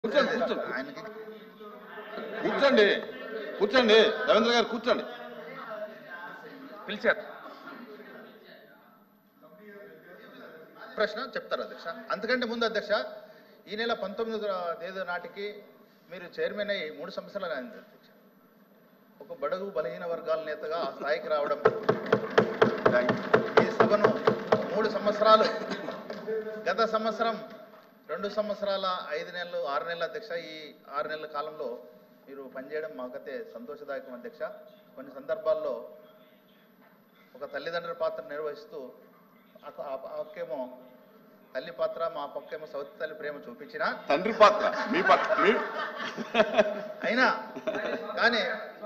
కూర్చోండి కూర్చోండి ఆయనకి కూర్చోండి కూర్చోండి రవీంద్ర గారు కూర్చోండి పిలిచారు ప్రశ్న చెప్తారు అధ్యక్ష అంతకంటే ముందు అధ్యక్ష ఈ నెల పంతొమ్మిది తేదీ నాటికి మీరు చైర్మన్ అయ్యి మూడు సంవత్సరాలు అయింది అధ్యక్ష ఒక బడుగు బలహీన వర్గాల నేతగా ఆ స్థాయికి రావడం ఈ సభను మూడు సంవత్సరాలు గత సంవత్సరం రెండు సంవత్సరాల ఐదు నెలలు ఆరు నెలల అధ్యక్ష ఈ ఆరు నెలల కాలంలో మీరు పనిచేయడం మాకైతే సంతోషదాయకం అధ్యక్ష కొన్ని సందర్భాల్లో ఒక తల్లిదండ్రుల పాత్ర నిర్వహిస్తూ ఆ- ఆ పక్కేమో తల్లి పాత్ర మా పక్కేమో సౌతి తల్లి ప్రేమ చూపించిన తండ్రి పాత్ర మీ పాత్ర మీ అయినా కానీ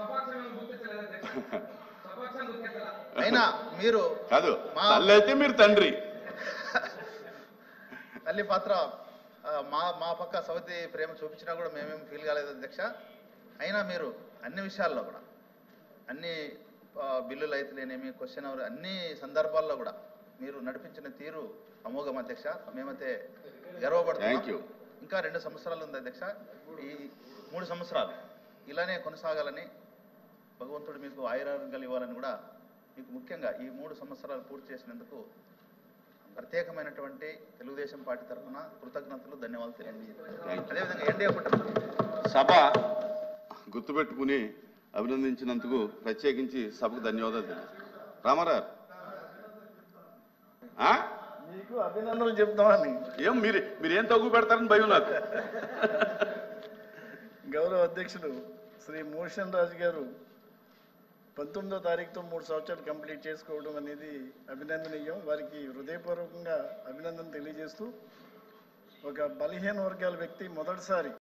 అయినా మీరు కాదు మా- తల్లి అయితే మీరు తండ్రి తల్లి పాత్ర ఆ, మా మా పక్క సౌతి ప్రేమ చూపించినా కూడా మేమేం ఫీల్ కాలేదు అధ్యక్ష అయినా మీరు అన్ని విషయాల్లో కూడా అన్ని ఆ, బిల్లులు అయితేనేమి క్వశ్చన్ అవర్ అన్ని సందర్భాల్లో కూడా మీరు నడిపించిన తీరు అమోఘం అధ్యక్ష మేమైతే గర్వపడుతున్నాం Thank you. ఇంకా రెండు సంవత్సరాలు ఉంది అధ్యక్ష ఈ మూడు సంవత్సరాలు ఇలానే కొనసాగాలని భగవంతుడు మీకు ఆయురారోగ్యాలు ఇవ్వాలని కూడా మీకు ముఖ్యంగా ఈ మూడు సంవత్సరాలు పూర్తి చేసినందుకు ప్రత్యేకమైనటువంటి తెలుగుదేశం పార్టీ తరఫున కృతజ్ఞతలు ధన్యవాదాలు తెలియజేస్తాను Thank you. అదేవిధంగా ఎన్డీఏ కుటుంబం సభ గుర్తుపెట్టుకుని అభినందించినందుకు ప్రత్యేకించి సభకు ధన్యవాదాలు తెలియజేస్తాను రామారావు ఆ? మీకు అభినందనలు చెప్తామని ఏం మీరు మీరు ఏం తగ్గు పెడతారని భయం నాకు గౌరవ అధ్యక్షులు శ్రీ మోషన్ రాజు గారు పంతొమ్మిదో తారీఖుతో మూడు సంవత్సరాలు కంప్లీట్ చేసుకోవడం అనేది అభినందనీయం వారికి హృదయపూర్వకంగా అభినందన తెలియజేస్తూ ఒక బలహీన వర్గాల వ్యక్తి మొదటిసారి